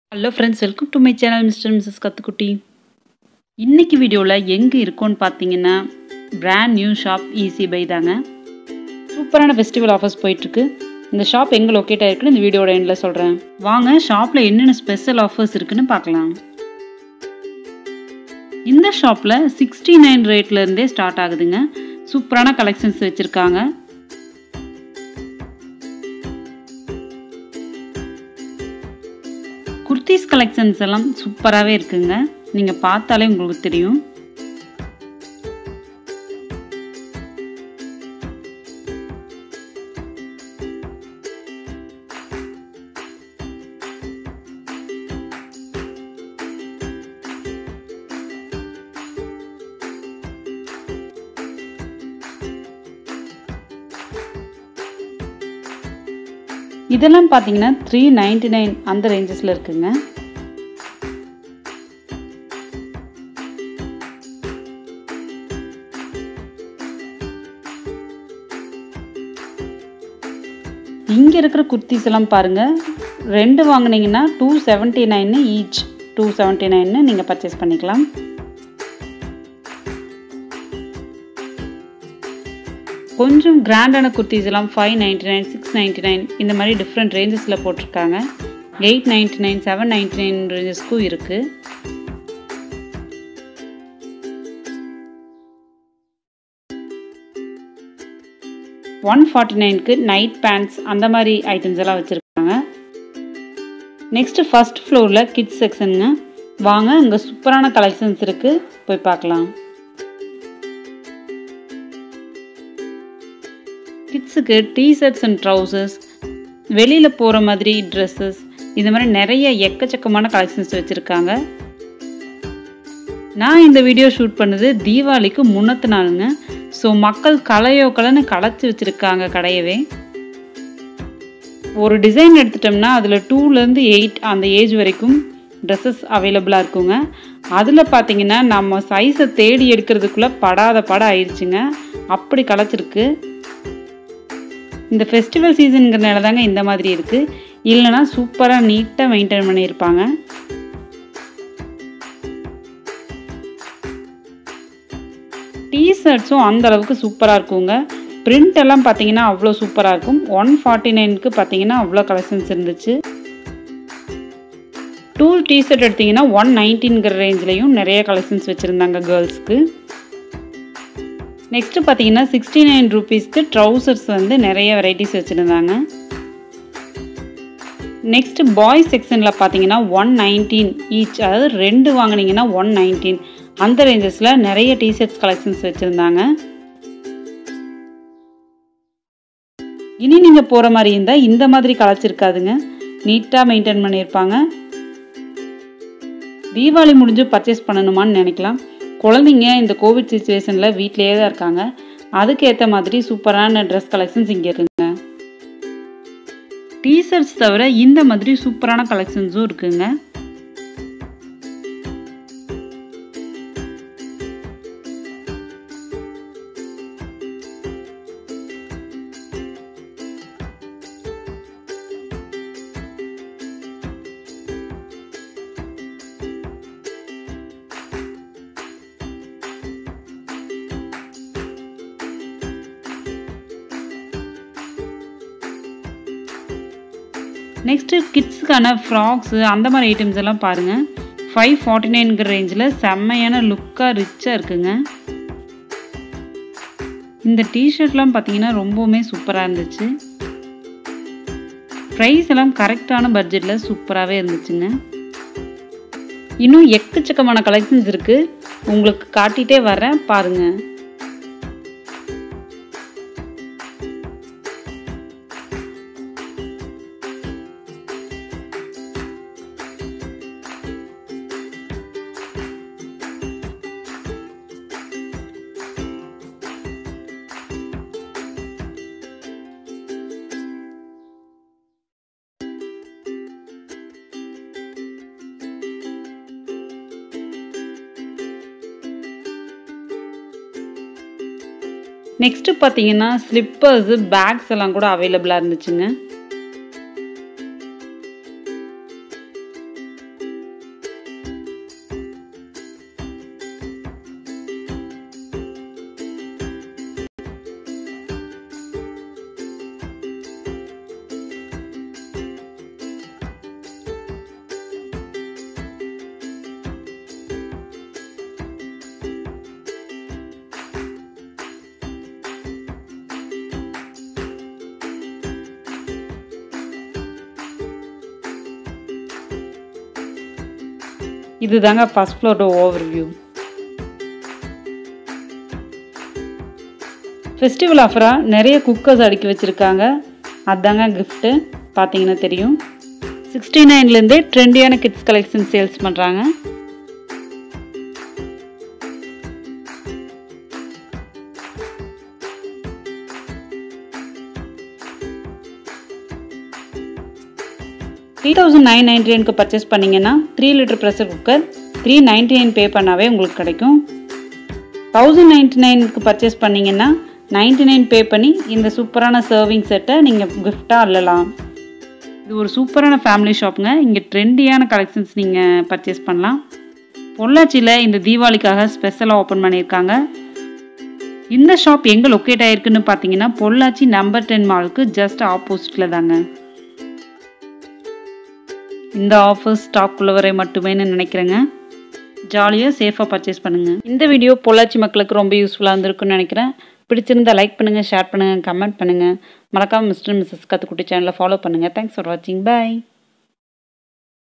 hello friends welcome to my channel Mr Mrs கத்துக்குட்டி இன்னைக்கு வீடியோவில் எங்கே இருக்கோன்னு பார்த்தீங்கன்னா brand new shop easy buy தாங்க சூப்பரான ஃபெஸ்டிவல் ஆஃபர்ஸ் போயிட்டுருக்கு இந்த ஷாப் எங்கே லொக்கேட் ஆயிருக்குன்னு இந்த வீடியோட எண்டில் சொல்கிறேன் வாங்க ஷாப்பில் என்னென்ன ஸ்பெஷல் ஆஃபர்ஸ் இருக்குன்னு பார்க்கலாம் இந்த ஷாப்பில் சிக்ஸ்டி நைன் ரேட்லேருந்தே ஸ்டார்ட் ஆகுதுங்க சூப்பரான கலெக்ஷன்ஸ் வச்சுருக்காங்க குர்த்திஸ் கலெக்ஷன்ஸ் எல்லாம் சூப்பராகவே இருக்குங்க நீங்கள் பார்த்தாலே உங்களுக்கு தெரியும் இதெல்லாம் பார்த்தீங்கன்னா த்ரீ நைன்டி நைன் அந்த ரேஞ்சஸில் இருக்குங்க இங்கே இருக்கிற குர்த்திஸ் எல்லாம் பாருங்கள் ரெண்டு வாங்கினீங்கன்னா டூ செவன்ட்டி நைன்னு ஈச் டூ செவன்ட்டி நைன்னு நீங்கள் பர்ச்சேஸ் பண்ணிக்கலாம் கொஞ்சம் கிராண்டான குர்த்திஸ் எல்லாம் five ninety nine six ninety nine இந்த மாதிரி டிஃப்ரெண்ட் ரேஞ்சஸில் போட்டிருக்காங்க eight ninety nine seven ninety nine ரேஞ்சஸ்க்கும் இருக்குது ஒன் ஃபார்ட்டி நைனுக்கு நைட் பேண்ட்ஸ் அந்த மாதிரி ஐட்டம்ஸ் எல்லாம் வச்சுருக்காங்க நெக்ஸ்ட்டு ஃபஸ்ட் ஃப்ளோரில் கிட்ஸ் செக்ஷனுங்க வாங்க இங்கே சூப்பரான கலெக்ஷன்ஸ் இருக்குது போய் பார்க்கலாம் கிட்ஸுக்கு டிஷர்ட்ஸ் அண்ட் ட்ரௌசர்ஸ் வெளியில் போகிற மாதிரி ட்ரெஸ்ஸஸ் இந்த மாதிரி நிறைய எக்கச்சக்கமான கலெக்ஷன்ஸ் வச்சுருக்காங்க நான் இந்த வீடியோ ஷூட் பண்ணது தீபாவளிக்கு முன்னத்து நாளுங்க ஸோ மக்கள் கலையோ கலைன்னு களைச்சி வச்சுருக்காங்க கடையவே ஒரு டிசைன் எடுத்துட்டோம்னா அதில் டூலேருந்து எயிட் அந்த ஏஜ் வரைக்கும் ட்ரெஸ்ஸஸ் அவைலபிளாக இருக்குங்க அதில் பார்த்தீங்கன்னா நம்ம சைஸை தேடி எடுக்கிறதுக்குள்ளே படாத படம் ஆயிடுச்சுங்க அப்படி களைச்சிருக்கு இந்த ஃபெஸ்டிவல் சீசனுங்கிறனால தாங்க இந்த மாதிரி இருக்குது இல்லைனா சூப்பராக நீட்டாக மெயின்டைன் பண்ணியிருப்பாங்க டிஷர்ட்ஸும் அந்த அளவுக்கு சூப்பராக இருக்குங்க பிரிண்ட் எல்லாம் பார்த்தீங்கன்னா அவ்வளோ சூப்பராக இருக்கும் ஒன் ஃபார்ட்டி நைனுக்கு பார்த்தீங்கன்னா அவ்வளோ கலெக்ஷன்ஸ் இருந்துச்சு டூல் டிஷர்ட் எடுத்திங்கன்னா ஒன் நைன்டீன்கிற ரேஞ்ச்லேயும் நிறைய கலெக்ஷன்ஸ் வச்சுருந்தாங்க கேர்ள்ஸ்க்கு நெக்ஸ்ட்டு பார்த்தீங்கன்னா சிக்ஸ்டி நைன் ருபீஸ்க்கு ட்ரௌசர்ஸ் வந்து நிறைய வெரைட்டிஸ் வச்சுருந்தாங்க நெக்ஸ்ட் பாய்ஸ் செக்ஷனில் பார்த்தீங்கன்னா ஒன் நைன்டீன் ஈச் அதாவது ரெண்டு வாங்கினீங்கன்னா ஒன் நைன்டீன் அந்த ரேஞ்சஸில் நிறைய டிஷர்ட்ஸ் கலெக்ஷன்ஸ் வச்சுருந்தாங்க இனி நீங்கள் போகிற மாதிரி இருந்தால் இந்த மாதிரி கலைச்சிருக்காதுங்க நீட்டாக மெயின்டைன் பண்ணியிருப்பாங்க தீபாவளி முடிஞ்சு பர்ச்சேஸ் பண்ணணுமான்னு நினைக்கலாம் குழந்தைங்க இந்த கோவிட் சுச்சுவேஷனில் வீட்டிலேயே தான் இருக்காங்க அதுக்கேற்ற மாதிரி சூப்பரான ட்ரெஸ் கலெக்ஷன்ஸ் இங்கே இருக்குங்க டீஷர்ட்ஸ் தவிர இந்த மாதிரி சூப்பரான கலெக்ஷன்ஸும் இருக்குங்க நெக்ஸ்ட்டு கிட்ஸுக்கான ஃப்ராக்ஸு அந்த மாதிரி ஐட்டம்ஸ் எல்லாம் பாருங்கள் ஃபைவ் ஃபார்ட்டி நைன்கிற ரேஞ்சில் செம்மையான லுக்காக ரிச்சாக இருக்குங்க இந்த டிஷர்ட்லாம் பார்த்தீங்கன்னா ரொம்பவுமே சூப்பராக இருந்துச்சு ப்ரைஸ் எல்லாம் கரெக்டான பட்ஜெட்டில் சூப்பராகவே இருந்துச்சுங்க இன்னும் எக்கச்சக்கமான கலெக்ஷன்ஸ் இருக்குது உங்களுக்கு காட்டிகிட்டே வரேன் பாருங்கள் நெக்ஸ்ட்டு பார்த்தீங்கன்னா ஸ்லிப்பர்ஸு பேக்ஸ் எல்லாம் கூட அவைலபிளாக இருந்துச்சுங்க இதுதாங்க ஃபஸ்ட் ஃப்ளோரோட ஓவர் வியூ ஃபெஸ்டிவல் ஆஃபராக நிறைய குக்கர்ஸ் அடுக்கி வச்சுருக்காங்க அதாங்க கிஃப்ட்டு பார்த்தீங்கன்னா தெரியும் சிக்ஸ்டி நைன்லேருந்தே ட்ரெண்டியான கிட்ஸ் கலெக்ஷன் சேல்ஸ் பண்ணுறாங்க த்ரீ தௌசண்ட் நைன் நைன்டி நைனுக்கு பர்ச்சேஸ் பண்ணிங்கன்னா three litre pressure cooker three ninety nine pay பண்ணாவே உங்களுக்கு கிடைக்கும் தௌசண்ட் நைன்டி நைனுக்கு பர்ச்சேஸ் பண்ணிங்கன்னா நைன்டி நைன் பே பண்ணி இந்த சூப்பரான சர்விங் செட்டை நீங்கள் கிஃப்டாக அள்ளலாம் இது ஒரு சூப்பரான ஃபேமிலி ஷாப்புங்க இங்கே ட்ரெண்டியான கலெக்ஷன்ஸ் நீங்கள் பர்ச்சேஸ் பண்ணலாம் பொள்ளாச்சியில் இந்த தீபாவளிக்காக ஸ்பெஷலாக ஓப்பன் பண்ணியிருக்காங்க இந்த ஷாப் எங்கே லொக்கேட் ஆகிருக்குன்னு பார்த்தீங்கன்னா பொள்ளாச்சி நம்பர் டென் மாலுக்கு ஜஸ்ட் ஆப்போசிட்டில் தாங்க இந்த ஆஃபர் ஸ்டாக் உள்ளவரை மட்டுமேன்னு நினைக்கிறேங்க ஜாலியாக சேஃபாக பர்ச்சேஸ் பண்ணுங்கள் இந்த வீடியோ பொள்ளாச்சி மக்களுக்கு ரொம்ப யூஸ்ஃபுல்லாக இருந்திருக்குன்னு நினைக்கிறேன் பிடிச்சிருந்தா லைக் பண்ணுங்கள் ஷேர் பண்ணுங்கள் கமெண்ட் பண்ணுங்கள் மறக்காமல் மிஸ்டர் மிஸ்ஸஸ் கற்றுக்குட்டி சேனலை ஃபாலோ பண்ணுங்கள் தேங்க்ஸ் ஃபார் வாட்சிங் பாய்